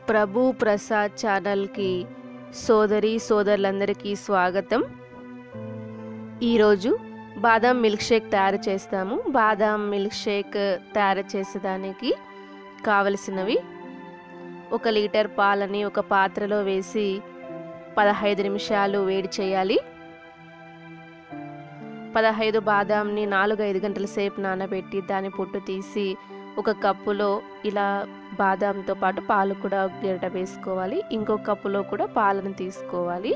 ప్రభు ప్రసాద్ ఛానల్కి సోదరి సోదరులందరికీ స్వాగతం ఈరోజు బాదాం మిల్క్ షేక్ తయారు చేస్తాము బాదాం మిల్క్ షేక్ తయారు చేసేదానికి కావలసినవి ఒక లీటర్ పాలని ఒక పాత్రలో వేసి పదహైదు నిమిషాలు వేడి చేయాలి పదహైదు బాదాంని నాలుగు ఐదు గంటల సేపు నానబెట్టి దాని పొట్టు తీసి ఒక కప్పులో ఇలా బాదాంతో పాటు పాలు కూడా గరిట వేసుకోవాలి ఇంకో కప్పులో కూడా పాలను తీసుకోవాలి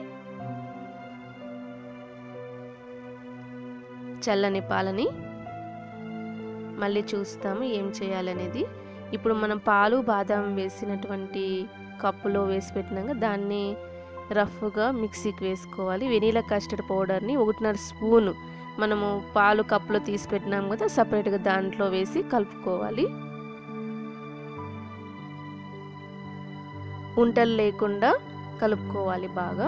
చల్లని పాలని మళ్ళీ చూస్తాము ఏం చేయాలనేది ఇప్పుడు మనం పాలు బాదాం వేసినటువంటి కప్పులో వేసి పెట్టినాక దాన్ని రఫ్గా మిక్సీకి వేసుకోవాలి వెనీలా కస్టర్డ్ పౌడర్ని ఒకటిన్నర స్పూను మనము పాలు కప్పులో తీసి పెట్టినాం కదా సపరేట్గా దాంట్లో వేసి కలుపుకోవాలి ఉంటలు లేకుండా కలుపుకోవాలి బాగా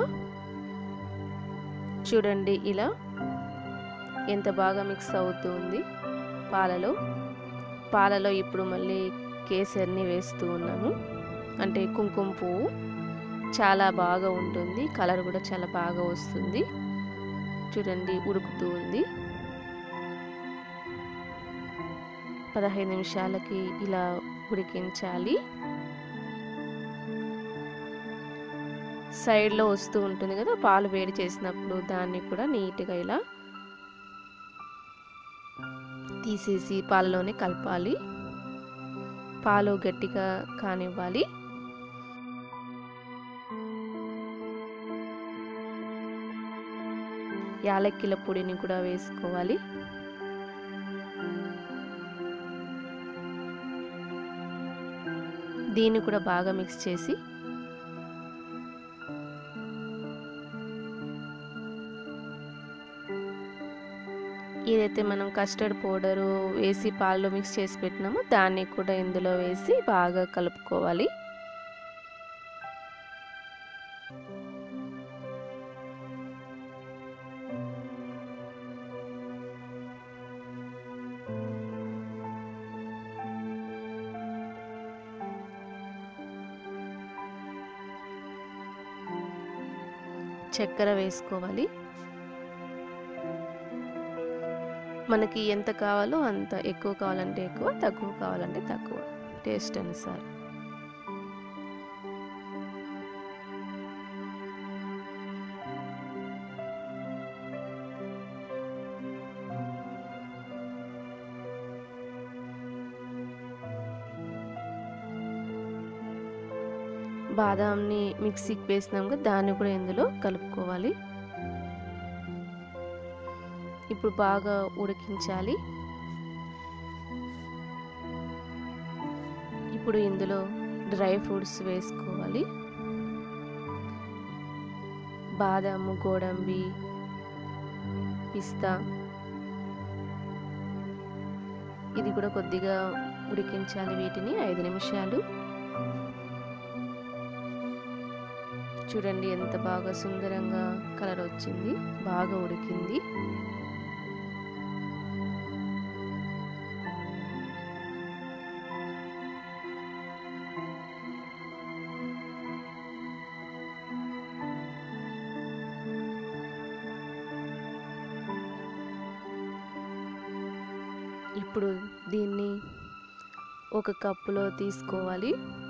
చూడండి ఇలా ఎంత బాగా మిక్స్ అవుతుంది పాలలో పాలలో ఇప్పుడు మళ్ళీ కేసరిని వేస్తూ ఉన్నాము అంటే కుంకుమ పువ్వు చాలా బాగా ఉంటుంది కలర్ కూడా చాలా బాగా వస్తుంది చూడండి ఉడుకుతూ ఉంది పదహైదు నిమిషాలకి ఇలా ఉడికించాలి సైడ్లో వస్తూ ఉంటుంది కదా పాలు వేడి చేసినప్పుడు దాన్ని కూడా నీట్గా ఇలా తీసేసి పాలలోనే కలపాలి పాలు గట్టిగా కానివ్వాలి యాలక్కిల పొడిని కూడా వేసుకోవాలి దీన్ని కూడా బాగా మిక్స్ చేసి ఏదైతే మనం కస్టర్డ్ పౌడరు వేసి పాలలో మిక్స్ చేసి పెట్టినామో దాన్ని కూడా ఇందులో వేసి బాగా కలుపుకోవాలి చక్కెర వేసుకోవాలి మనకి ఎంత కావాలో అంత ఎక్కువ కావాలంటే ఎక్కువ తక్కువ కావాలంటే తక్కువ టేస్ట్ అనుసారం బాదాంని మిక్సీకి వేసినాం కదా దాన్ని కూడా ఇందులో కలుపుకోవాలి ఇప్పుడు బాగా ఉడికించాలి ఇప్పుడు ఇందులో డ్రై ఫ్రూట్స్ వేసుకోవాలి బాదాము గోడంబి పిస్తా ఇది కూడా కొద్దిగా ఉడికించాలి వీటిని ఐదు నిమిషాలు చూడండి ఎంత బాగా సుందరంగా కలర్ వచ్చింది బాగా ఉడికింది ఇప్పుడు దీన్ని ఒక కప్పులో తీసుకోవాలి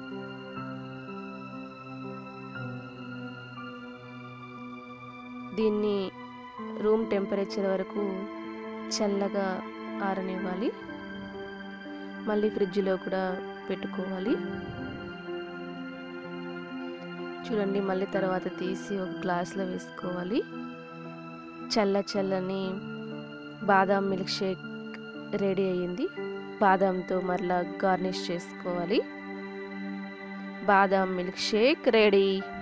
దీన్ని రూమ్ టెంపరేచర్ వరకు చల్లగా ఆరనివ్వాలి మళ్ళీ ఫ్రిడ్జ్లో కూడా పెట్టుకోవాలి చూడండి మళ్ళీ తర్వాత తీసి ఒక గ్లాస్లో వేసుకోవాలి చల్ల చల్లని బాదాం మిల్క్ షేక్ రెడీ అయ్యింది బాదాంతో మరలా గార్నిష్ చేసుకోవాలి బాదాం మిల్క్ షేక్ రెడీ